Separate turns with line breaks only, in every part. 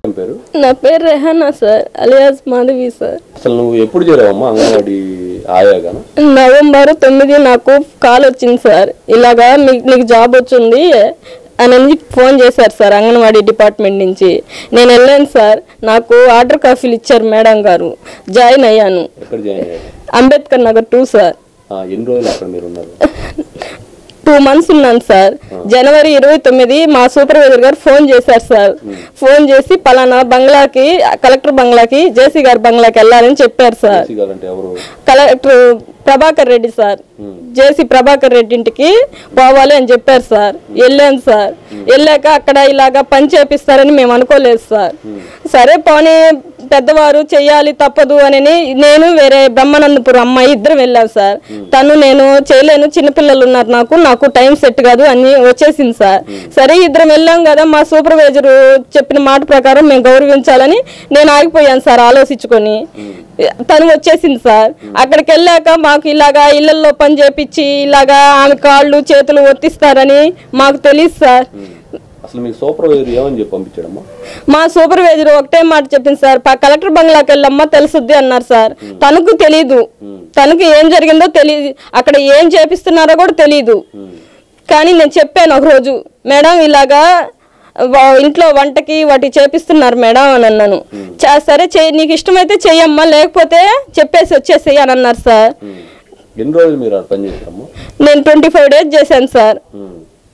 ఏం పేరు
నా పేరు Rehana sir alias Madhavi sir
అసలు నువ్వు ఎప్పుడు చేరావమ్మా అంగన్వాడీ ఆయాగాను
నవంబర్ తొమ్మిది నాకు కాల్ వచ్చింది సార్ ఇలాగా మీకు నీకు జాబ్ వచ్చింది అని ఫోన్ చేశారు సార్ అంగన్వాడీ డిపార్ట్మెంట్ నుంచి నేను వెళ్ళాను సార్ నాకు ఆర్డర్ కాఫీలు ఇచ్చారు మేడం గారు జాయిన్ అయ్యాను
ఎక్కడ జాయిన్ అయ్యారు
అంబేద్కర్ నగర్ టూ సార్
ఆ, ఎన్ని రోజులు అక్కడ మీరు ఉన్నారు
టూ మంత్స్ ఉన్నాను సార్ జనవరి ఇరవై తొమ్మిది మా సూపర్వైజర్ గారు ఫోన్ చేశారు సార్ ఫోన్ చేసి పలానా బంగ్లాకి కలెక్టర్ బంగ్లాకి జేసీ గారి బంగ్లాకి వెళ్ళాలని చెప్పారు సార్
ఏసీ గారు అంటే ఎవరు
collector Prabhakar Reddy sir JC Prabhakar Reddy ఇంటికి పోవాలి అని చెప్పారు సార్ వెళ్ళాను సార్ వెళ్ళాక అక్కడ ఇలాగా పని చేపిస్తారని మేము అనుకోలేదు సార్ సరే పోనీ పెద్దవారు చెయ్యాలి తప్పదు అని నేను వేరే బ్రహ్మానందపురం అమ్మాయి ఇద్దరు వెళ్ళాం సార్ తను నేను చేయలేను చిన్నపిల్లలు ఉన్నారు నాకు నాకు టైం సెట్ కాదు అని వచ్చేసింది సార్ సరే ఇద్దరం వెళ్ళాం కదా మా సూపర్వైజర్ చెప్పిన మాట ప్రకారం మేము గౌరవించాలని నేను ఆగిపోయాను సార్ ఆలోచించుకొని తను వచ్చేసింది సార్ అక్కడికి వెళ్ళాక మాకు ఇలాగా ఇళ్లలో పని చేపించి ఇలాగా ఆమె కాళ్ళు చేతులు ఒత్తిస్తారని మాకు తెలియదు సార్
అసలు మీకు సూపర్వైజర్ ఏమని చెప్పి పంపించాడమ్మా
మా సూపర్వైజర్ ఒకటే మాట చెప్పింది సార్ ప- కలెక్టర్ బంగ్లాకి వెళ్ళమ్మా తెలుసుద్ది అన్నారు సార్ తనకు తెలీదు తనకు ఏం జరిగిందో తెలియదు అక్కడ ఏం చేపిస్తున్నారో కూడా తెలియదు కానీ నేను చెప్పాను ఒక రోజు మేడం ఇలాగా వా- ఇంట్లో వంటకి వాటి చేపిస్తున్నారు మేడం అని అన్నాను చా- సరే చెయ్యి నీకు ఇష్టమైతే చెయ్యమ్మా లేకపోతే చెప్పేసి వచ్చేసేయి అని అన్నారు సార్
ఉమ్. ఎన్ని రోజులు మీరు అక్కడ పని చేశారమ్మా
నేను ట్వంటీ ఫైవ్ డేస్ చేశాను సార్
ఉమ్.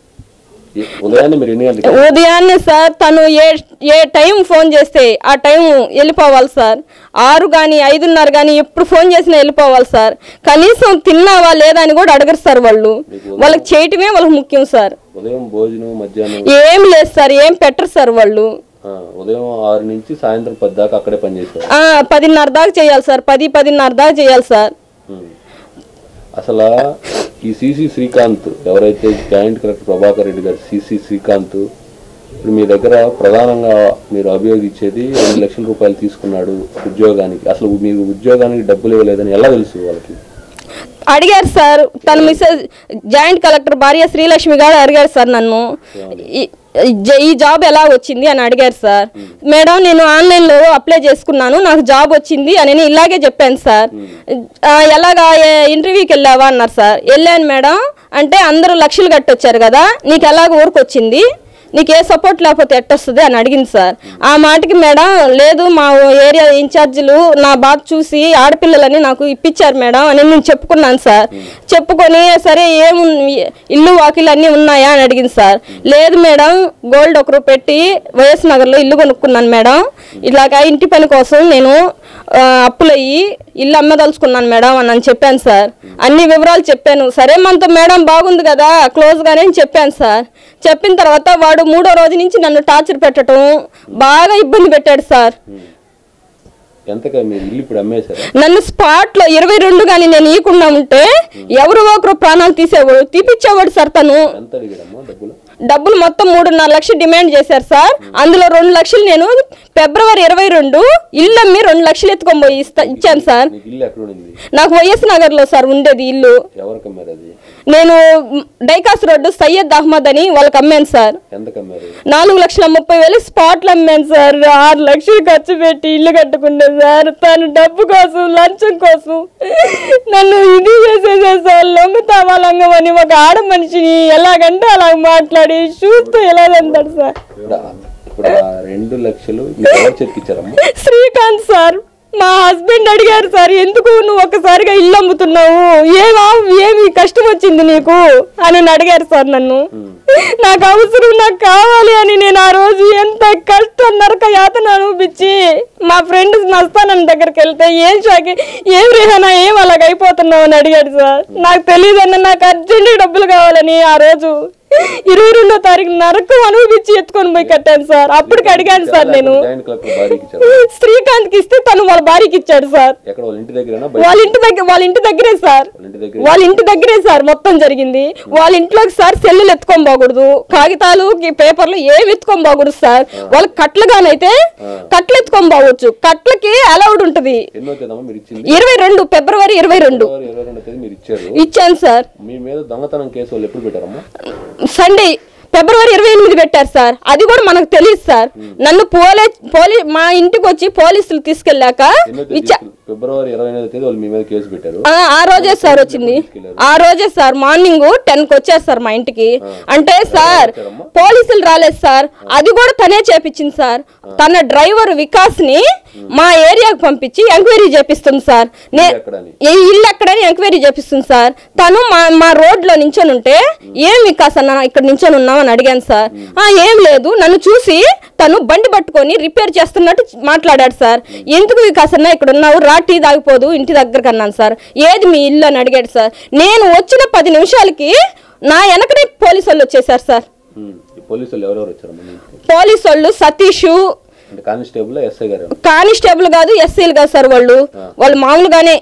ఏ- ఉదయాన్నే మీరు ఎన్ని గంటలకి
ఉదయాన్నే సార్ తను ఏ ఏ టైం ఫోన్ చేస్తే ఆ టైం వెళ్ళిపోవాలి సార్ ఆరు కానీ ఐదున్నర కానీ ఎప్పుడు ఫోన్ చేసినా వెళ్ళిపోవాలి సార్ కనీసం తిన్నావా లేదా అని కూడా అడగరు సార్ వాళ్ళు వాళ్ళకి చేయటమే వాళ్ళకి ముఖ్యం సార్
ఉదయం భోజనం మధ్యాహ్నం
ఏం లేదు సార్ ఏం పెట్టరు సార్ వాళ్ళు
ఆ, ఉదయం ఆరు నుంచి సాయంత్రం పది దాకా అక్కడే పని చేశారు
ఆ, పదిన్నర దాకా చేయాలి సార్ పది పదిన్నర దాకా చేయాలి సార్
ఉమ్. అసలు ఈ సిసి శ్రీకాంత్ ఎవరైతే జాయింట్ కలెక్టర్ ప్రభాకర్ రెడ్డి గారు సిసి శ్రీకాంత్ ఇప్పుడు మీ దగ్గర ప్రధానంగా మీరు అభియోగించేది రెండు లక్షల రూపాయలు తీసుకున్నాడు ఉద్యోగానికి అసలు మీరు ఉద్యోగానికి డబ్బులు ఇవ్వలేదని ఎలా తెలుసు వాళ్ళకి
అడిగారు సార్ తన మిస్సెస్ జాయింట్ కలెక్టర్ భార్య శ్రీలక్ష్మి గారు అడిగారు సార్ నన్ను ఈ- ఈ- ఈ జాబ్ ఎలా వచ్చింది అని అడిగారు సార్ మేడం నేను ఆన్లైన్లో అప్లై చేసుకున్నాను నాకు జాబ్ వచ్చింది అని నేను ఇలాగే చెప్పాను సార్ ఆ, ఎలాగా ఏ- ఇంటర్వ్యూకి వెళ్ళావా అన్నారు సార్ వెళ్ళాను మేడం అంటే అందరూ లక్షలు కట్టొచ్చారు కదా నీకు ఎలాగ ఊరికి వచ్చింది నీకు ఏ సపోర్ట్ లేకపోతే ఎట్టొస్తుంది అని అడిగింది సార్ ఆ మాటకి మేడం లేదు మా ఏరియా ఇన్ఛార్జీలు నా బాధ చూసి ఆడపిల్లలని నాకు ఇప్పించారు మేడం అని నేను చెప్పుకున్నాను సార్ చెప్పుకొని సరే ఏం ఇల్లు వాకిలు అన్నీ ఉన్నాయా అని అడిగింది సార్ లేదు మేడం గోల్డ్ ఒకరు పెట్టి వైఎస్ నగర్లో ఇల్లు కొనుక్కున్నాను మేడం ఇలాగా ఇంటి పని కోసం నేను ఆ, అప్పులయ్యి ఇల్లు అమ్మదలుచుకున్నాను మేడం అని అని చెప్పాను సార్ అన్ని వివరాలు చెప్పాను సరే మనతో మేడం బాగుంది కదా క్లోజ్ గానే అని చెప్పాను సార్ చెప్పిన తర్వాత వాడు మూడో రోజు నుంచి నన్ను టార్చర్ పెట్టడం బాగా ఇబ్బంది పెట్టాడు సార్
ఎంతగా మీరు ఇల్లు ఇప్పుడు అమ్మేశారా
నన్ను స్పాట్ లో ఇరవై రెండు కానీ నేను ఇయకుండా ఉంటే ఎవరు ఒకరు ప్రాణాలు తీసేవాడు తీపిచ్చేవాడు సార్ తను
ఎంత అడిగాడమ్మా డబ్బులు
డబ్బులు మొత్తం మూడున్నర లక్షలు డిమాండ్ చేశారు సార్ అందులో రెండు లక్షలు నేను ఫిబ్రవరి ఇరవై రెండు ఇల్లు అమ్మి రెండు లక్షలు ఎత్తుకొని పోయి ఇస్తా- ఇచ్చాను సార్
మీకు ఇల్లు ఎక్కడ ఉంది
నాకు వైఎస్ నగర్ లో సార్ ఉండేది ఇల్లు
ఎవరికి అమ్మారు అది
నేను డైకాస్ రోడ్డు సయ్యద్ అహ్మద్ అని వాళ్ళకి అమ్మాను సార్
ఎంతకు అమ్మారు
నాలుగు లక్షల ముప్పై వేలు స్పాట్లు అమ్మాను సార్ ఆరు లక్షలు ఖర్చు పెట్టి ఇల్లు కట్టుకున్నా సార్ తను డబ్బు కోసం లంచం కోసం నన్ను ఇది చేసేసే సార్ లొంగుతావా లంగమని ఒక ఆడ మనిషిని ఎలాగంటే అలా మాట్లాడి చూస్తూ ఎలా అంటాడు సార్
ఇప్పుడు ఆ- ఇప్పుడు ఆ రెండు లక్షలు మీకు ఎవరు చెక్కిచ్చారమ్మా
శ్రీకాంత్ సార్ మా హస్బెండ్ అడిగారు సార్ ఎందుకు నువ్వు ఒక్కసారిగా ఇల్లు అమ్ముతున్నావు ఏమా ఏమి కష్టం వచ్చింది నీకు అని నన్ను అడిగారు సార్ నన్ను నాకు అవసరం నాకు కావాలి అని నేను ఆ రోజు ఎంత కష్టం నరక యాతన అనుభవించి మా ఫ్రెండ్ మస్తానన్న దగ్గరికి వెళ్తే ఏం షాకి ఏం రేహనా ఏం అలాగ అయిపోతున్నావు అని అడిగాడు సార్ నాకు తెలియదన్న నాకు అర్జెంట్ డబ్బులు కావాలని ఆ రోజు ఇరవై రెండో తారీఖు నరకం అనుభవించి ఎత్తుకొని పోయి కట్టాను సార్ అప్పటికి అడిగాను సార్ నేను
జాయింట్ కలెక్టర్ భార్యకి ఇచ్చారు
శ్రీకాంత్ కి ఇస్తే తను వాళ్ళ భార్యకి ఇచ్చాడు సార్
ఎక్కడ వాళ్ళ ఇంటి దగ్గరేనా బయట
వాళ్ళ ఇంటి దగ్గర వాళ్ళ ఇంటి దగ్గరే సార్
వాళ్ళ ఇంటి దగ్గర
వాళ్ళ ఇంటి దగ్గరే సార్ మొత్తం జరిగింది వాళ్ళ ఇంట్లోకి సార్ సెల్లులు ఎత్తుకొని పోకూడదు కాగితాలు ఈ పేపర్లు ఏమి ఎత్తుకొని పోకూడదు సార్ వాళ్ళకి కట్లుగానైతే కట్లు ఎత్తుకొని పోవచ్చు కట్లకి అలౌడ్ ఉంటది
ఎన్నో తేదమ్మా మీరు ఇచ్చింది
ఇరవై రెండు ఫిబ్రవరి ఇరవై రెండు
ఫిబ్రవరి ఇరవై రెండో తేదీ మీరు ఇచ్చారు
ఇచ్చాను సార్
మీ మీద దొంగతనం కేసు వాళ్ళు ఎప్పుడు పెట్టారమ్మా
సండే ఫిబ్రవరి ఇరవై ఎనిమిది పెట్టారు సార్ అది కూడా మనకు తెలియదు సార్ నన్ను పోలే పోలీ మా ఇంటికి వచ్చి పోలీసులు తీసుకెళ్ళాక
ఎన్నో తేదీ
విచా
ఫిబ్రవరి ఇరవై ఎనిమిదో తేదీ వాళ్ళు మీ మీద కేసు పెట్టారు
ఆ, ఆ రోజే సార్ వచ్చింది ఆ రోజే సార్ మార్నింగ్ టెన్ కి వచ్చారు సార్ మా ఇంటికి అంటే సార్
వచ్చారమ్మా?
పోలీసులు రాలేదు సార్ అది కూడా తనే చేపించింది సార్ తన డ్రైవర్ వికాస్ ని మా ఏరియాకి పంపించి ఎంక్వైరీ చేపిస్తుంది సార్ నే
ఎక్కడని
ఏ ఇల్లు ఎక్కడని ఎంక్వైరీ చేపిస్తుంది సార్ తను మా మా రోడ్ లో నించొని ఉంటే ఏం వికాస్ అన్న ఇక్కడ నించొని ఉన్నావు అని అడిగాను సార్ ఆ ఏం లేదు నన్ను చూసి తను బండి పట్టుకొని రిపేర్ చేస్తున్నట్టు మాట్లాడాడు సార్ ఎందుకు వికాస్ అన్న ఇక్కడ ఉన్నావు రా టీ తాగిపోదు ఇంటి దగ్గరకు అన్నాను సార్ ఏది మీ ఇల్లు అని అడిగాడు సార్ నేను వచ్చిన పది నిమిషాలకి నా వెనకనే పోలీసు వాళ్ళు వచ్చేసారు సార్
ఉమ్. ఈ పోలీసులు ఎవరెవరు వచ్చారమ్మా మీ ఇంటికి?
పోలీసు వాళ్ళు సతీష్
అంటే కానిస్టేబుల్ ఎస్ఐ గారు
కానిస్టేబుల్ కాదు ఎస్సీలు కాదు సార్ వాళ్ళు వాళ్ళు మామూలుగానే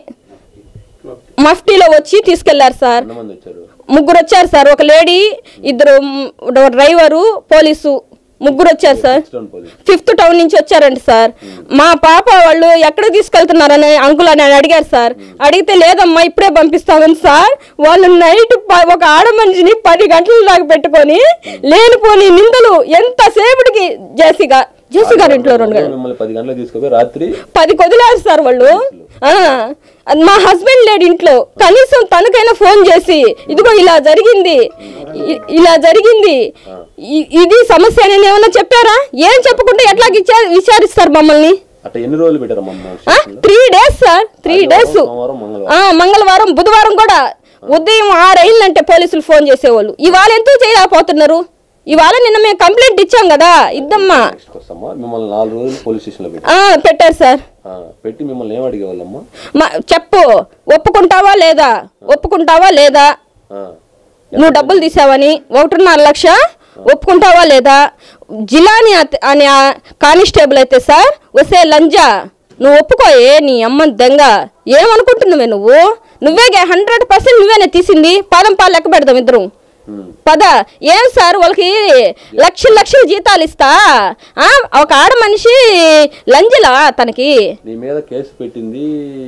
మఫ్టీలో వచ్చి తీసుకెళ్లారు సార్
ఎంతమంది వచ్చారు
ముగ్గురు వచ్చారు సార్ ఒక లేడీ ఇద్దరు మ్, డ్రైవరు పోలీసు ముగ్గురు వచ్చారు sir
stone police
fifth town నుంచి వచ్చారండి సార్ మా పాప వాళ్ళు ఎక్కడ తీసుకెళ్తున్నారని అంకుల్ అని అడిగారు సార్ అడిగితే లేదమ్మా ఇప్పుడే పంపిస్తామని సార్ వాళ్ళు నైట్ ప- ఒక ఆడ మనిషిని పది గంటల దాకా పెట్టుకొని లేనిపోని నిందలు ఎంతసేపటికి జేసీ గారు జేసీ గారు ఇంట్లో రెండు గంటలు
మిమ్మల్ని పది గంటలకు తీసుకుపోయి రాత్రి
పది కొదిలేరు సార్ వాళ్ళు ఆ, అది మా హస్బెండ్ లేడు ఇంట్లో కనీసం తనకైనా ఫోన్ చేసి ఇదిగో ఇలా జరిగింది ఇ- ఇలా జరిగింది ఇ- ఇది సమస్య అని ఏమన్నా చెప్పారా ఏం చెప్పకుండా ఎట్లా విచా- విచారిస్తారు మమ్మల్ని
అట్లా ఎన్ని రోజులు పెట్టారమ్మా మా స్టేషన్లో?
Three days sir three days
సోమవారం మంగళవారం
ఆ మంగళవారం బుధవారం కూడా ఉదయం ఆరు అయిందంటే పోలీసులు ఫోన్ చేసేవాళ్ళు ఇవాళ ఎందుకు చేయలేకపోతున్నారు ఇవాళ నిన్న మేము కంప్లైంట్ ఇచ్చాం కదా ఇద్దమ్మా
నెక్స్ట్ వస్తామా మిమ్మల్ని నాలుగు రోజులు పోలీస్ స్టేషన్లో పెట్టి
ఆ, పెట్టారు సార్
ఆ, పెట్టి మిమ్మల్ని ఏం అడిగేవాళ్ళమ్మా
మా చెప్పు ఒప్పుకుంటావా లేదా ఒప్పుకుంటావా లేదా
ఆ,
నువ్వు డబ్బులు తీసావని ఒకటిన్నర లక్ష ఒప్పుకుంటావా లేదా జిలాని అత- అనే ఆ కానిస్టేబుల్ అయితే సార్ వసే లంజా నువ్వు ఒప్పుకోయే నీ అమ్మ దెంగ ఏమనుకుంటున్నావే నువ్వు నువ్వే హండ్రెడ్ పర్సెంట్ నువ్వేనే తీసింది పాదం పాలు లెక్క పెడదాం ఇద్దరు
ఉమ్.
పద ఏం సార్ వాళ్ళకి లక్షలు లక్షలు జీతాలు ఇస్తా ఆ, ఒక ఆడ మనిషి లంజలా తనకి
నీ మీద కేసు పెట్టింది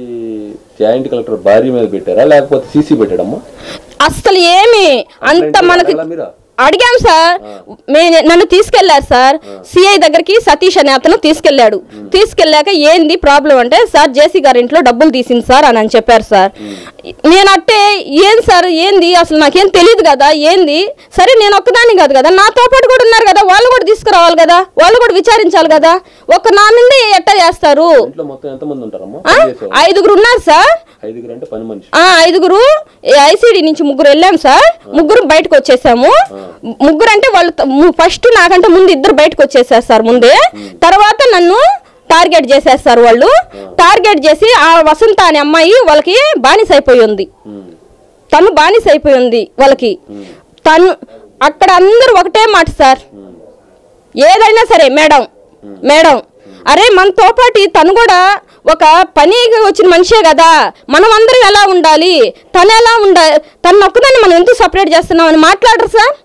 జాయింట్ కలెక్టర్ భార్య మీద పెట్టారా లేకపోతే సీసీ పెట్టాడమ్మా
అస్సలు ఏమి అంత మనకి
అడగాలా మీరా
అడిగాం సార్ మే నన్ను తీసుకెళ్లారు సార్ సిఐ దగ్గరికి సతీష్ అనే అతను తీసుకెళ్లాడు తీసుకెళ్ళాక ఏంది ప్రాబ్లం అంటే సార్ జేసీ గారి ఇంట్లో డబ్బులు తీసింది సార్ అని అని చెప్పారు సార్ నేను అట్టే ఏం సార్ ఏంది అసలు నాకేం తెలియదు కదా ఏంది సరే నేను ఒక్కదాన్ని కాదు కదా నాతో పాటు కూడా ఉన్నారు కదా వాళ్ళు కూడా తీసుకురావాలి కదా వాళ్ళు కూడా విచారించాలి కదా ఒక నా నుండి ఎట్టా చేస్తారు
ఇంట్లో మొత్తం ఎంతమంది ఉంటారమ్మా
ఆ?
పని చేసేవాళ్ళు?
ఐదుగురు ఉన్నారు సార్
ఐదుగురు అంటే పని మనిషి
ఆ ఐదుగురు ఐసీడీ నుంచి ముగ్గురు వెళ్ళాం సార్ ముగ్గురు బయటకు వచ్చేసాము ముగ్గురు అంటే వాళ్ళు ఫస్ట్ నాకంటే ముందు ఇద్దరు బయటకు వచ్చేసారు సార్ ముందే తర్వాత నన్ను టార్గెట్ చేసేస్తారు వాళ్ళు టార్గెట్ చేసి ఆ వసంత అనే అమ్మాయి వాళ్ళకి బానిస అయిపోయి ఉంది
ఉమ్.
తను బానిస అయిపోయి ఉంది వాళ్ళకి తను అక్కడ అందరూ ఒకటే మాట సార్
ఉమ్.
ఏదైనా సరే మేడం మేడం అరే మనతో పాటు తను కూడా ఒక పనికి వచ్చిన మనిషే కదా మనం అందరం ఎలా ఉండాలి తను ఎలా ఉండాలి తను ఒక్కదాన్ని మనం ఎందుకు సపరేట్ చేస్తున్నాం అని మాట్లాడరు సార్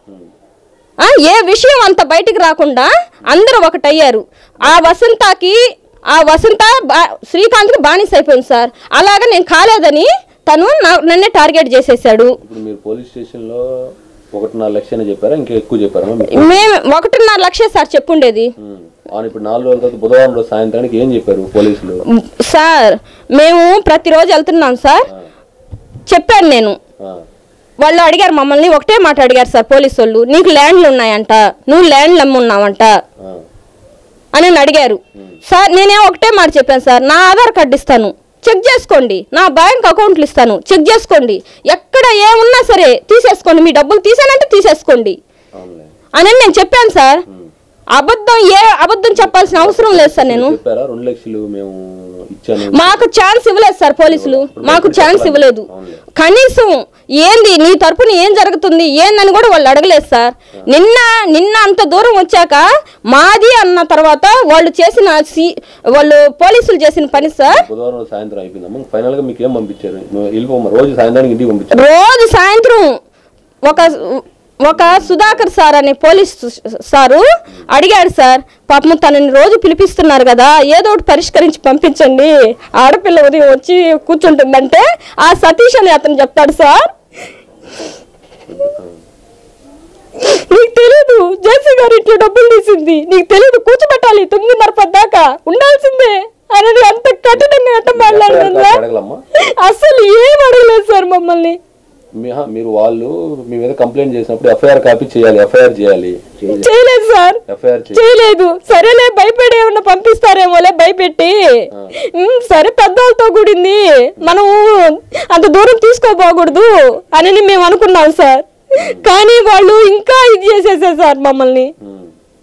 ఆ, ఏ విషయం అంత బయటికి రాకుండా అందరూ ఒకటయ్యారు ఆ వసంతకి ఆ వసంత బా- శ్రీకాంత్కి బానిస అయిపోయింది సార్ అలాగా నేను కాలేదని తను నా- నన్నే టార్గెట్ చేసేసాడు
ఇప్పుడు మీరు పోలీస్ స్టేషన్లో ఒకటిన్నర లక్ష అని చెప్పారా ఇంకా ఎక్కువ చెప్పారమ్మా మీకు
మేము ఒకటిన్నర లక్షే సార్ చెప్పుండేది
ఉమ్. అవును ఇప్పుడు నాలుగు రోజుల తర్వాత బుధవారం రోజు సాయంత్రానికి ఏం చెప్పారు పోలీసులు
సార్ మేము ప్రతిరోజు వెళ్తున్నాం సార్
ఆ,
చెప్పాను నేను
ఆ,
వాళ్ళు అడిగారు మమ్మల్ని ఒకటే మాట అడిగారు సార్ పోలీసు వాళ్ళు నీకు ల్యాండ్లు ఉన్నాయంట నువ్వు ల్యాండ్లు అమ్మున్నావంట
ఆ.
అని నన్ను అడిగారు సార్ నేనే ఒకటే మాట చెప్పాను సార్ నా ఆధార్ కార్డు ఇస్తాను చెక్ చేసుకోండి నా బ్యాంక్ అకౌంట్లు ఇస్తాను చెక్ చేసుకోండి ఎక్కడ ఏమున్నా సరే తీసేసుకోండి మీ డబ్బులు తీసానంటే తీసేసుకోండి
అవునులే
అని నేను చెప్పాను సార్ అబద్ధం ఏ అబద్ధం చెప్పాల్సిన అవసరం లేదు సార్ నేను
చెప్పారా రెండు లక్షలు మేము ఇచ్చాను
మాకు ఛాన్స్ ఇవ్వలేదు సార్ పోలీసులు మాకు ఛాన్స్ ఇవ్వలేదు
అవునులే.
కనీసం ఏంది నీ తరపున ఏం జరుగుతుంది ఏందని కూడా వాళ్ళు అడగలేదు సార్ నిన్న నిన్న అంత దూరం వచ్చాక మాది అన్న తర్వాత వాళ్ళు చేసిన సి- వాళ్ళు పోలీసులు చేసిన పని సార్
బుధవారం రోజు సాయంత్రం అయిపోయిందమ్మా ఫైనల్ గా మీకు ఏం పంపించారు నువ్వు వెళ్ళిపోమ్మా రోజు సాయంత్రానికి ఇంటికి పంపించారు
రోజు సాయంత్రం ఒక ఒక సుధాకర్ సార్ అనే పోలీస్ సారు అడిగాడు సార్ పాపం తనని రోజు పిలిపిస్తున్నారు కదా ఏదో ఒకటి పరిష్కరించి పంపించండి ఆడపిల్ల ఉదయం వచ్చి కూర్చుంటుందంటే ఆ సతీష్ అని అతను చెప్తాడు సార్ నీకు తెలీదు ఉండాల్సింది నీకు తెలియదు కూర్చోబెట్టాలి తొమ్మిదిన్నర పది దాకా ఉండాల్సిందే అని అంత కఠినంగా ఎట్ట మాట్లాడుతుందా
అడగలమ్మా
అసలు ఏం అడగలేదు సార్ మమ్మల్ని
మీ- హా, మీరు వాళ్ళు మీ మీద కంప్లైంట్ చేసినప్పుడు ఎఫ్ఐఆర్ కాపీ చేయాలి ఎఫ్ఐఆర్ చేయాలి
చేయలేదు సార్
ఎఫ్ఐఆర్ చేయాలి
చేయలేదు సరేలే భయపెడి ఏమన్నా పంపిస్తారేమోలే భయపెట్టి ఉమ్, సరే పెద్దవాళ్ళతో కూడింది మనం అంత దూరం తీసుకోపోకూడదు అని మేము అనుకున్నాం సార్ కానీ వాళ్ళు ఇంకా ఇది చేసేసారు సార్ మమ్మల్ని
ఉమ్.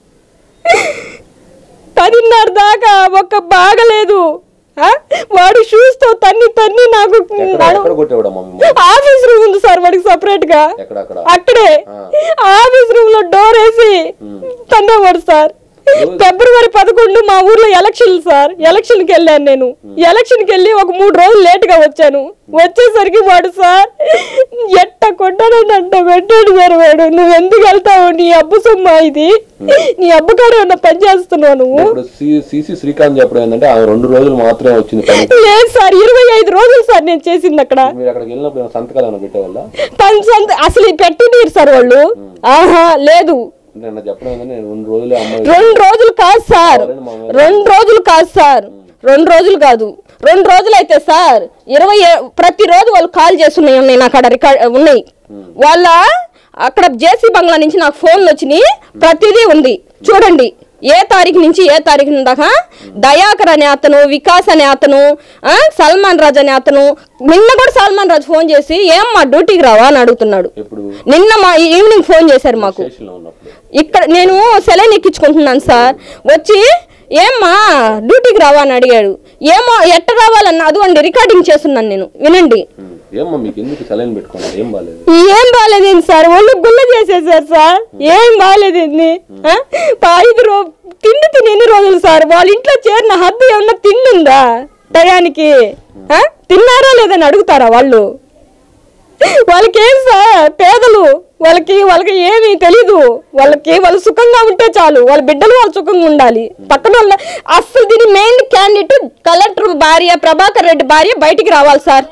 పదిన్నర దాకా ఒక్క బాగలేదు ఆ? వాడు షూస్ తో తన్ని తన్ని నాకు
ఎక్కడ ఎక్కడ కొట్టేవాడమ్మా మిమ్మల్ని
ఆఫీస్ రూమ్ ఉంది సార్ వాడికి సపరేట్ గా
ఎక్కడ అక్కడ
అక్కడే ఆఫీస్ రూమ్ లో డోర్ వేసి తన్నేవాడు సార్ ఫిబ్రవరి పదకొండు మా ఊర్లో ఎలక్షన్ సార్ ఎలక్షన్ కి వెళ్ళాను నేను ఎలక్షన్ కి వెళ్ళి ఒక మూడు రోజులు లేట్ గా వచ్చాను వచ్చేసరికి వాడు సార్ ఎట్ట కొట్టాడంటే అంట పెట్టాడు సార్ వాడు నువ్వు ఎందుకు వెళ్తావు నీ అబ్బు సొమ్మ ఇది నీ అబ్బు కాడ ఏమన్నా పని చేస్తున్నావు నువ్వు
ఇప్పుడు సిసి శ్రీకాంత్ చెప్పడం ఏంటంటే ఆమె రెండు రోజులు మాత్రమే వచ్చింది పని
లేదు సార్ ఇరవై ఐదు రోజులు సార్ నేను చేసింది అక్కడ
మీరు అక్కడికి వెళ్ళినప్పుడు ఏమైనా సంతకాలు ఏమైనా పెట్టేవాళ్ళ
పంచంత అసలు పెట్టినీరు సార్ వాళ్ళు ఆహా లేదు
అంటే నిన్న చెప్పడం ఏంటంటే నేను రెండు రోజులు అమ్మాయి
రెండు రోజులు కాదు సార్ రెండు రోజులు కాదు సార్ రెండు రోజులు కాదు రెండు రోజులు అయితే సార్ ఇరవై ఏ- ప్రతిరోజు వాళ్ళు కాల్ చేస్తున్నాయి ఉన్నాయి నాకు అక్కడ రికార్డ్ ఉన్నాయి వాళ్ళ అక్కడ జేసీ బంగ్లా నుంచి నాకు ఫోన్లు వచ్చినాయి ప్రతిదీ ఉంది చూడండి ఏ తారీఖు నుంచి ఏ తారీఖు దాకా దయాకర్ అనే అతను వికాస్ అనే అతను ఆ, సల్మాన్ రాజ్ అనే అతను నిన్న కూడా సల్మాన్ రాజ్ ఫోన్ చేసి ఏం మా డ్యూటీకి రావా అని అడుగుతున్నాడు
ఎప్పుడు
నిన్న మా ఈవినింగ్ ఫోన్ చేశారు మాకు
స్టేషన్లో ఉన్నప్పుడు
ఇక్కడ నేను సెలైన్ ఎక్కించుకుంటున్నాను సార్ వచ్చి ఏమ్మా డ్యూటీకి రావా అని అడిగాడు ఏమో ఎట్ట రావాలన్న అదిగోండి రికార్డింగ్ చేస్తున్నాను నేను వినండి
ఉమ్. ఏమ్మా మీకు ఎందుకు సెలైన్ పెట్టుకున్నారు ఏం బాగాలేదు
ఏం బాగాలేదండి సార్ ఒళ్ళు గుల్ల చేసేసారు సార్ ఏం బాగాలేదండి ఆ? పా- ఐదు రో తిండి తిని ఎన్ని రోజులు సార్ వాళ్ళ ఇంట్లో చేరిన హద్దు ఏమన్నా తిండుందా టయానికి ఆ? తిన్నారా లేదని అడుగుతారా వాళ్ళు వాళ్ళకి ఏం సార్ పేదలు వాళ్ళకి వాళ్ళకి ఏమీ తెలీదు వాళ్ళకి వాళ్ళు సుఖంగా ఉంటే చాలు వాళ్ళ బిడ్డలు వాళ్ళు సుఖంగా ఉండాలి పక్కన వాళ్ళ అసలు దీని మెయిన్ క్యాండిడేట్ కలెక్టర్ భార్య ప్రభాకర్ రెడ్డి భార్య బయటికి రావాలి సార్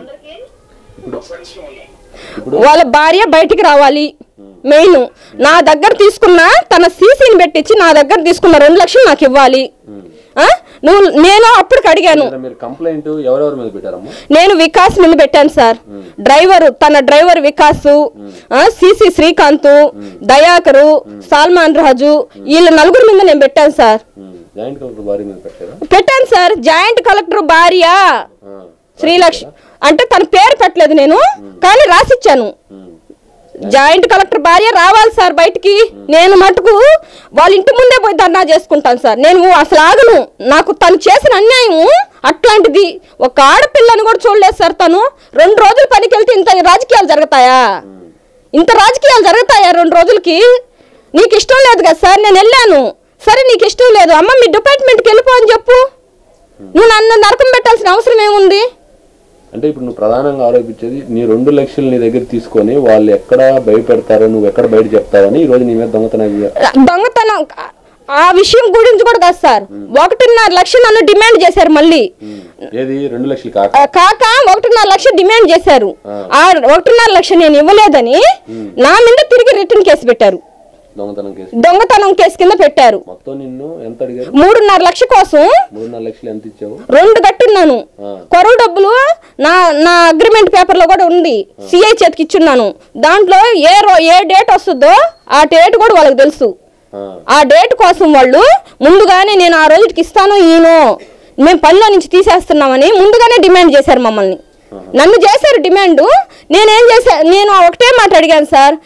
ఇప్పుడు
వాళ్ళ భార్య బయటికి రావాలి మెయిన్ నా దగ్గర తీసుకున్న తన సీసీని పెట్టించి నా దగ్గర తీసుకున్న రెండు లక్షలు నాకు ఇవ్వాలి ఆ? నువ్వు నేను అప్పటికి అడిగాను
లేదా మీరు కంప్లైంట్ ఎవరెవరి మీద పెట్టారమ్మా
నేను వికాస్ మీద పెట్టాను సార్ డ్రైవర్ తన డ్రైవర్ వికాస్ సిసి శ్రీకాంత్ దయాకరు సల్మాన్ రాజు వీళ్ళ నలుగురు మీద నేను పెట్టాను సార్
ఉమ్. జాయింట్ కలెక్టర్ భార్య మీద పెట్టారా
పెట్టాను సార్ జాయింట్ కలెక్టర్ భార్య
ఆ.
శ్రీలక్ష్మి అంటే తన పేరు పెట్టలేదు నేను కానీ రాసిచ్చాను
ఉమ్.
జాయింట్ కలెక్టర్ భార్య రావాలి సార్ బయటికి నేను మటుకు వాళ్ళ ఇంటి ముందే పోయి ధర్నా చేసుకుంటాను సార్ నేను అసలు ఆగను నాకు తను చేసిన అన్యాయం అట్లాంటిది ఒక ఆడపిల్లని కూడా చూడలేదు సార్ తను రెండు రోజులు పనికి వెళ్తే ఇంత రాజకీయాలు జరుగుతాయా ఇంత రాజకీయాలు జరుగుతాయా రెండు రోజులకి నీకు ఇష్టం లేదు కదా సార్ నేను వెళ్ళాను సరే నీకు ఇష్టం లేదు అమ్మ మీ డిపార్ట్మెంట్కి వెళ్ళిపో అని చెప్పు నువ్వు నన్ను నరకం పెట్టాల్సిన అవసరం ఏముంది
అంటే ఇప్పుడు నువ్వు ప్రధానంగా ఆరోపించేది నీ రెండు లక్షలు నీ దగ్గర తీసుకొని వాళ్ళు ఎక్కడ భయపెడతారో నువ్వు ఎక్కడ బయట చెప్తావని ఈ రోజు నీ మీద దొంగతనం చేయాలి.
దొంగతనం ఆ విషయం గురించి కూడా కాదు సార్ ఒకటిన్నర లక్ష నన్ను డిమాండ్ చేశారు మళ్ళీ
ఉమ్. ఏది రెండు లక్షలు కాక
ఆ కాక ఒకటిన్నర లక్ష డిమాండ్ చేశారు ఆ ఒకటిన్నర లక్ష నేను ఇవ్వలేదని నా మీద తిరిగి రిటర్న్ కేసు పెట్టారు
దొంగతనం కేసు
దొంగతనం కేసు కింద పెట్టారు
మొత్తం నిన్ను ఎంత అడిగారు
మూడున్నర లక్ష కోసం
మూడున్నర లక్షలు ఎంత ఇచ్చావు
రెండు కట్టున్నాను
ఆ.
కొరవ డబ్బులు నా నా అగ్రిమెంట్ పేపర్ లో కూడా ఉంది సిఐ చేతికి ఇచ్చున్నాను దాంట్లో ఏ రో ఏ డేట్ వస్తుందో ఆ డేట్ కూడా వాళ్ళకి తెలుసు
ఆ.
ఆ డేట్ కోసం వాళ్ళు ముందుగానే నేను ఆ రోజుకి ఇస్తాను ఈయను మేము పనిలో నుంచి తీసేస్తున్నామని ముందుగానే డిమాండ్ చేశారు మమ్మల్ని నన్ను చేశారు డిమాండ్ నేనేం చేశా నేను ఒకటే మాట అడిగాను సార్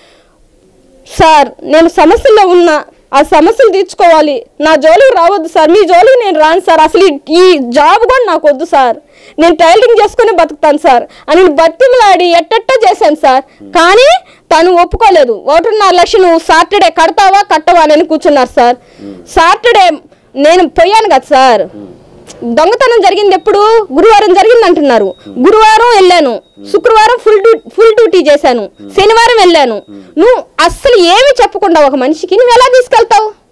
సార్ నేను సమస్యల్లో ఉన్నా ఆ సమస్యలు తీర్చుకోవాలి నా జోలికి రావద్దు సార్ మీ జోలికి నేను రాను సార్ అసలు ఈ- ఈ జాబ్ కూడా నాకు వద్దు సార్ నేను టైలరింగ్ చేసుకుని బతుకుతాను సార్ అని బతిమలాడి ఎట్టెట్టో చేశాను సార్ కానీ తను ఒప్పుకోలేదు ఒకటిన్నర లక్ష నువ్వు సాటర్డే కడతావా కట్టవా అని కూర్చున్నారు సార్ సాటర్డే నేను పోయాను కదా సార్ దొంగతనం జరిగింది ఎప్పుడు గురువారం జరిగింది అంటున్నారు గురువారం వెళ్ళాను శుక్రవారం ఫుల్ డ్యూ ఫుల్ డ్యూటీ చేశాను శనివారం వెళ్ళాను నువ్వు అస్సలు ఏమి చెప్పకుండా ఒక మనిషికి నువ్వు ఎలా తీసుకెళ్తావు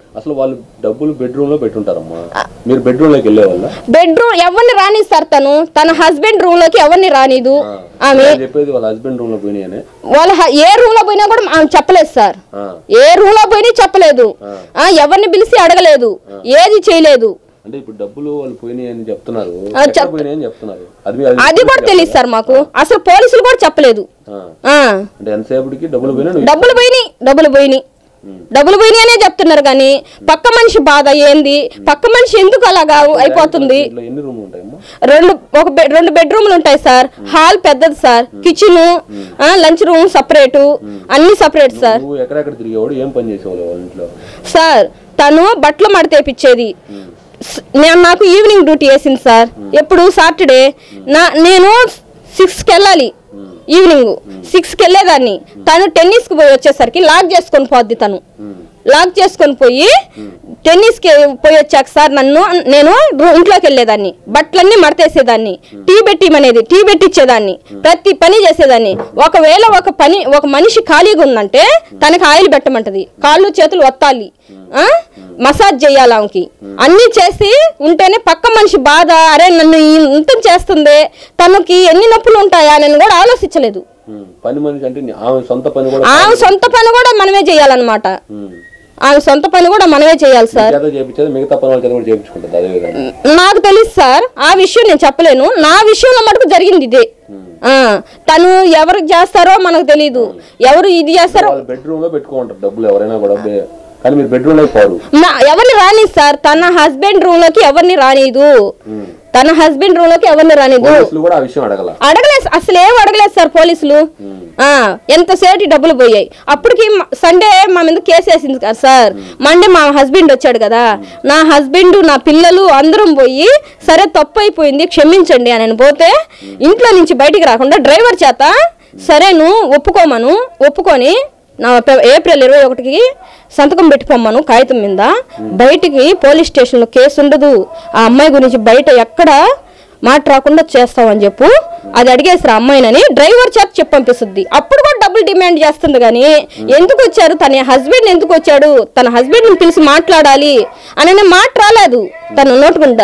అసలు వాళ్ళు డబ్బులు బెడ్రూమ్ లో పెట్టుంటారమ్మా మీరు బెడ్రూమ్ లోకి వెళ్ళే వాళ్ళ
బెడ్రూమ్ ఎవరిని రానిస్తారు తను తన హస్బెండ్ రూమ్ లోకి ఎవరిని రానిదు ఆమె
చెప్పేది వాళ్ళ హస్బెండ్ రూమ్ లో పోయినాయనే
వాళ్ళ హ- ఏ రూమ్ లో పోయినా కూడా ఆమె చెప్పలేదు సార్
ఆ,
ఏ రూమ్ లో పోయినా చెప్పలేదు ఆ, ఎవరిని పిలిచి అడగలేదు ఏది చేయలేదు
అంటే ఇప్పుడు డబ్బులు వాళ్ళు పోయినాయని చెప్తున్నారు
ఆ,
ఎక్కడ
చెప్-
పోయినాయని చెప్తున్నారు అది మీ- అది
అది కూడా తెలియదు సార్ మాకు అసలు పోలీసులు కూడా చెప్పలేదు
ఆ,
ఆ,
అంటే ఎంతసేపటికి డబ్బులు పోయినా నువ్వు
డబ్బులు పోయినాయి డబ్బులు పోయినాయి
ఉమ్.
డబ్బులు పోయినాయి అనే చెప్తున్నారు కానీ పక్క మనిషి బాధ ఏంది పక్క మనిషి ఎందుకు అలాగా అయిపోతుంది
ఇంట్లో ఎన్ని రూమ్లు ఉంటాయమ్మా
రెండు ఒక బెడ్ రెండు బెడ్రూమ్లు ఉంటాయి సార్ హాల్ పెద్దది sir kitchen lunch room separate అన్ని సపరేట్ సార్
నువ్వు ఎక్కడెక్కడ తిరిగేవాడు ఏం పని చేసేవాళ్ళు వాళ్ళ ఇంట్లో
సార్ తను బట్టలు మడతేపిచ్చేది స్- నేను నాకు ఈవినింగ్ డ్యూటీ వేసింది సార్ ఎప్పుడు సాటర్డే నా నేను సిక్స్కి వెళ్ళాలి ఈవినింగ్ సిక్స్కి వెళ్ళేదాన్ని తను టెన్నిస్కి పోయి వచ్చేసరికి లాక్ చేసుకొని పోద్ది తను
ఉమ్.
లాక్ చేసుకొని పోయి టెన్నిస్కి పోయి వచ్చాక సార్ నన్ను నేను రూ- ఇంట్లోకి వెళ్ళేదాన్ని బట్టలన్నీ మడతేసేదాన్ని టీ పెట్టిమనేది టీ పెట్టించేదాన్ని ప్రతి పని చేసేదాన్ని ఒకవేళ ఒక పని ఒక మనిషి ఖాళీగా ఉందంటే తనకి ఆయిల్ పెట్టమంటది కాళ్ళు చేతులు ఒత్తాలి ఆ? మసాజ్ చేయాలి ఆమెకి అన్ని చేసి ఉంటేనే పక్క మనిషి బాధ అరే నన్ను ఈ- ఇంత చేస్తుంది తనకి ఎన్ని నొప్పులు ఉంటాయా నేను కూడా ఆలోచించలేదు
ఉమ్. పని మనిషి అంటే నీ- ఆమె సొంత పని కూడా
ఆమె సొంత పని కూడా మనమే చేయాలన్నమాట
ఉమ్.
ఆమె సొంత పని కూడా మనమే చేయాలి సార్
చేత చేపించేది మిగతా పని వాళ్ళ చేత కూడా చేపించుకుంటుంది అదే విధంగా
నాకు తెలుసు సార్ ఆ విషయం నేను చెప్పలేను నా విషయంలో మటుకు జరిగింది ఇదే ఆ, తను ఎవరికి చేస్తారో మనకు తెలియదు ఎవరు ఇది చేస్తారో
వాళ్ళు బెడ్రూమ్ లో పెట్టుకుంటారు డబ్బులు ఎవరైనా కూడా బే- కానీ మీరు బెడ్రూమ్ లో పోరు
నా ఎవరిని రాని సార్ తన హస్బెండ్ రూమ్ లోకి ఎవరిని రానిదు
ఉమ్.
తన హస్బెండ్ రూమ్ లోకి ఎవరిని రానిదు
పోలీసులు కూడా ఆ విషయం అడగల
అడగలేదు అసలు ఏం అడగలేదు సార్ పోలీసులు ఆ ఎంతసేపు డబ్బులు పోయాయి అప్పటికి మ- సండే మా మీద కేసు వేసింది కదా సార్ మండే మా హస్బెండ్ వచ్చాడు కదా నా హస్బెండ్ నా పిల్లలు అందరం పోయి సరే తప్పు అయిపోయింది క్షమించండి అని పోతే ఇంట్లో నుంచి బయటికి రాకుండా డ్రైవర్ చేత సరేను ఒప్పుకోమను ఒప్పుకొని నా పె- ఏప్రిల్ ఇరవై ఒకటికి సంతకం పెట్టుకోమను కాగితం మీద బయటికి పోలీస్ స్టేషన్లో కేసు ఉండదు ఆ అమ్మాయి గురించి బయట ఎక్కడ మాట రాకుండా చేస్తామని చెప్పు అది అడిగేసారు అమ్మాయినని డ్రైవర్ చేత చెప్పి పంపిస్తుంది అప్పుడు కూడా డబ్బులు డిమాండ్ చేస్తుంది కానీ ఎందుకు వచ్చారు తన హస్బెండ్ ఎందుకు వచ్చాడు తన హస్బెండ్ని పిలిచి మాట్లాడాలి అనే మాట రాలేదు తను నోటుకుంటా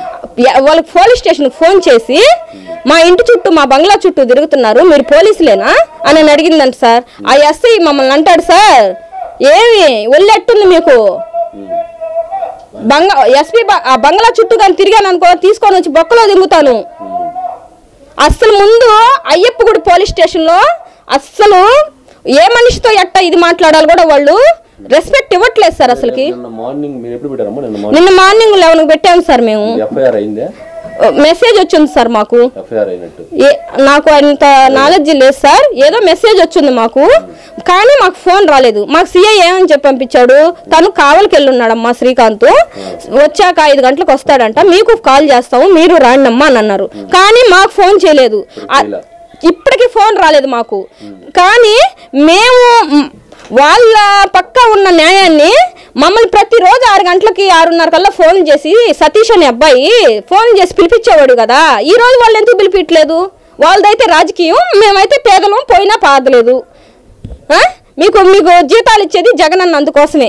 ఎ- వాళ్ళకి పోలీస్ స్టేషన్కి ఫోన్ చేసి మా ఇంటి చుట్టూ మా బంగ్లా చుట్టూ తిరుగుతున్నారు మీరు పోలీసులేనా అని నన్ను అడిగిందంట సార్ ఆ ఎస్ఐ మమ్మల్ని అంటాడు సార్ ఏమి ఒళ్ళెట్టుంది మీకు బంగ ఎస్పీ ఆ బంగ్లా చుట్టూ కానీ తిరిగాను అనుకో తీసుకొని వచ్చి బొక్కలో దింగుతాను అస్సలు ముందు అయ్యప్ప గుడి పోలీస్ స్టేషన్లో అస్సలు ఏ మనిషితో ఎట్ట ఇది మాట్లాడాలి కూడా వాళ్ళు రెస్పెక్ట్ ఇవ్వట్లేదు సార్ అసలుకి
నిన్న మార్నింగ్ మీరు ఎప్పుడు పెట్టారమ్మా నిన్న మార్నింగ్
నిన్న మార్నింగ్ లెవెన్కి పెట్టాము సార్ మేము
ఎఫ్ఐఆర్ అయిందే
మెసేజ్ వచ్చింది సార్ మాకు
ఎఫ్ఐఆర్ అయినట్టు
ఏ నాకు అంత నాలెడ్జ్ లేదు సార్ ఏదో మెసేజ్ వచ్చింది మాకు కానీ మాకు ఫోన్ రాలేదు మాకు సీఐ ఏమని చెప్పి పంపించాడు తను కావలికి వెళ్ళున్నాడమ్మా శ్రీకాంత్ వచ్చాక ఐదు గంటలకు వస్తాడంట మీకు కాల్ చేస్తాము మీరు రాండమ్మా అని అన్నారు కానీ మాకు ఫోన్ చేయలేదు ఆ-
చేయలే.
ఇప్పటికీ ఫోన్ రాలేదు మాకు కానీ మేము మ్, వాళ్ళ పక్క ఉన్న న్యాయాన్ని మమ్మల్ని ప్రతిరోజు ఆరు గంటలకి ఆరున్నర కల్లా ఫోన్ చేసి సతీష్ అనే అబ్బాయి ఫోన్ చేసి పిలిపించేవాడు కదా ఈ రోజు వాళ్ళు ఎందుకు పిలిపించలేదు వాళ్ళదైతే రాజకీయం మేమైతే పేదలం పోయినా పాదలేదు ఆ? మీకు మీకు జీతాలు ఇచ్చేది జగన్ అన్న అందుకోసమే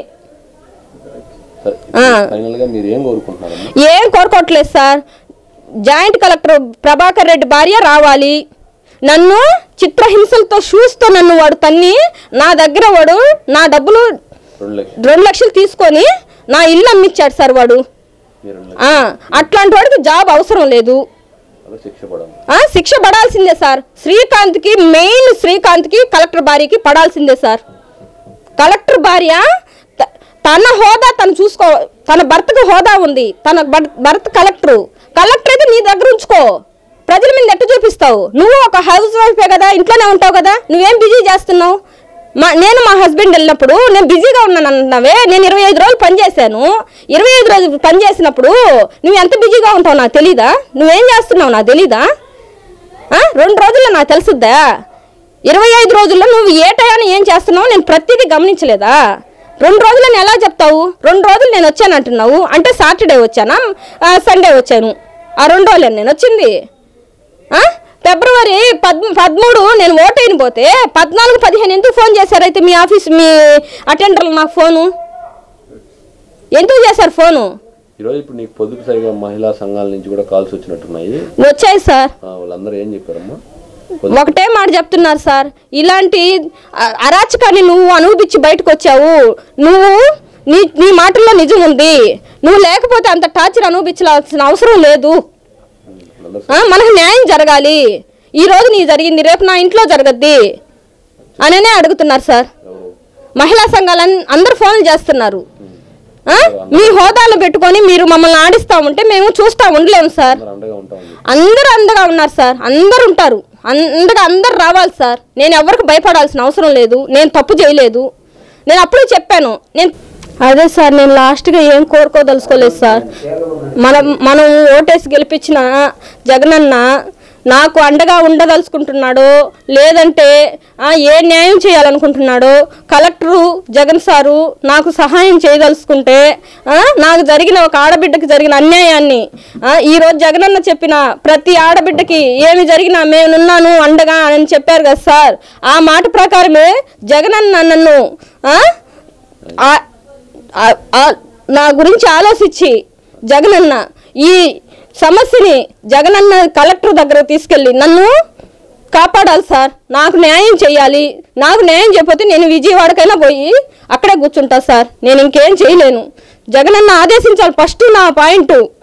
సరే
ఆ.
ఫైనల్ గా మీరు ఏం కోరుకుంటున్నారమ్మా
ఏం కోరుకోవట్లేదు sir joint collector Prabhakar Reddy భార్య రావాలి నన్ను చిత్రహింసలతో షూస్తో నన్ను వాడు తన్ని నా దగ్గర వాడు నా డబ్బులు
రెండు లక్షలు
రెండు లక్షలు తీసుకొని నా ఇల్లు అమ్మిచ్చాడు సార్ వాడు
మీరు రెండు
ఆ, అట్లాంటి వాడికి జాబ్ అవసరం లేదు
లక్షలు శిక్ష పడాలి
ఆ, శిక్ష పడాల్సిందే సార్ శ్రీకాంత్కి మెయిన్ శ్రీకాంత్కి కలెక్టర్ భార్యకి పడాల్సిందే సార్ కలెక్టర్ భార్య త- తన హోదా తను చూసుకో తన భర్తకు హోదా ఉంది తన భర్- భర్త కలెక్టర్ కలెక్టర్ అయితే నీ దగ్గర ఉంచుకో ప్రజల మీద ఎట్ట చూపిస్తావు నువ్వు ఒక హౌస్ వైఫే కదా ఇంట్లోనే ఉంటావు కదా నువ్వేం బిజీ చేస్తున్నావు మా నేను మా హస్బెండ్ వెళ్ళినప్పుడు నేను బిజీగా ఉన్నాను అంటున్నావే నేను ఇరవై ఐదు రోజులు పని చేశాను ఇరవై ఐదు రోజులు పని చేసినప్పుడు నువ్వు ఎంత బిజీగా ఉంటావు నాకు తెలీదా నువ్వేం చేస్తున్నావు నాకు తెలీదా ఆ? రెండు రోజుల్లో నాకు తెలుసుద్దా ఇరవై ఐదు రోజుల్లో నువ్వు ఏ టయాన్ని ఏం చేస్తున్నావు నేను ప్రతిదీ గమనించలేదా రెండు రోజులు నేను ఎలా చెప్తావు రెండు రోజులు నేను వచ్చాను అంటున్నావు అంటే సాటర్డే వచ్చానా ఆ, సండే వచ్చాను ఆ రెండు రోజులు నేను వచ్చింది ఆ? ఫిబ్రవరి పద్ పదమూడు నేను ఓటైన పోతే పద్నాలుగు పదిహేను ఎందుకు ఫోన్ చేశారైతే మీ ఆఫీస్ మీ అటెండర్లు నాకు ఫోను ఎందుకు చేశారు ఫోను
ఈరోజు ఇప్పుడు నీకు పొద్దుకు సరిగా మహిళా సంఘాల నుంచి కూడా కాల్స్ వచ్చినట్టున్నాయి
వచ్చాయి సార్
ఆ, వాళ్ళందరూ ఏం చెప్పారమ్మా
ఒకటే మాట చెప్తున్నారు సార్ ఇలాంటి అ- అరాచకాన్ని నువ్వు అనుభవించి బయటకు వచ్చావు నువ్వు నీ నీ మాటల్లో నిజం ఉంది నువ్వు లేకపోతే అంత టార్చర్ అనుభవించాల్సిన అవసరం లేదు
వాళ్ళందరూ
ఆ, మనకు న్యాయం జరగాలి ఈ రోజు నీ జరిగింది రేపు నా ఇంట్లో జరగద్ది అననే అడుగుతున్నారు సార్
ఎవరు
మహిళా సంఘాలని అందరు ఫోన్లు చేస్తున్నారు ఆ? మీ హోదాలు పెట్టుకొని మీరు మమ్మల్ని ఆడిస్తా ఉంటే మేము చూస్తా ఉండలేము సార్
అందరూ అండగా ఉంటామని
అందరూ అందగా ఉన్నారు సార్ అందరు ఉంటారు అందగా అందరు రావాలి సార్ నేను ఎవరికి భయపడాల్సిన అవసరం లేదు నేను తప్పు చేయలేదు నేను అప్పుడే చెప్పాను నేను అదే సార్ నేను లాస్ట్గా ఏం కోరుకోదలుచుకోలేదు సార్ మనం మనం ఓటేసి గెలిపించిన జగనన్న నాకు అండగా ఉండదలుచుకుంటున్నాడో లేదంటే ఆ, ఏ న్యాయం చేయాలనుకుంటున్నాడో కలెక్టరు జగన్ సారు నాకు సహాయం చేయదలుచుకుంటే ఆ, నాకు జరిగిన ఒక ఆడబిడ్డకి జరిగిన అన్యాయాన్ని ఆ, ఈరోజు జగనన్న చెప్పిన ప్రతి ఆడబిడ్డకి ఏమి జరిగినా నేనున్నాను అండగా అని చెప్పారు కదా సార్ ఆ మాట ప్రకారమే జగనన్న నన్ను ఆ, ఆ- ఆ- ఆ- నా గురించి ఆలోచించి జగనన్న ఈ సమస్యని జగనన్న కలెక్టర్ దగ్గర తీసుకెళ్ళి నన్ను కాపాడాలి సార్ నాకు న్యాయం చేయాలి నాకు న్యాయం చేయకపోతే నేను విజయవాడకైనా పోయి అక్కడే కూర్చుంటా సార్ నేను ఇంకేం చేయలేను జగనన్న ఆదేశించాలి ఫస్ట్ నా పాయింట్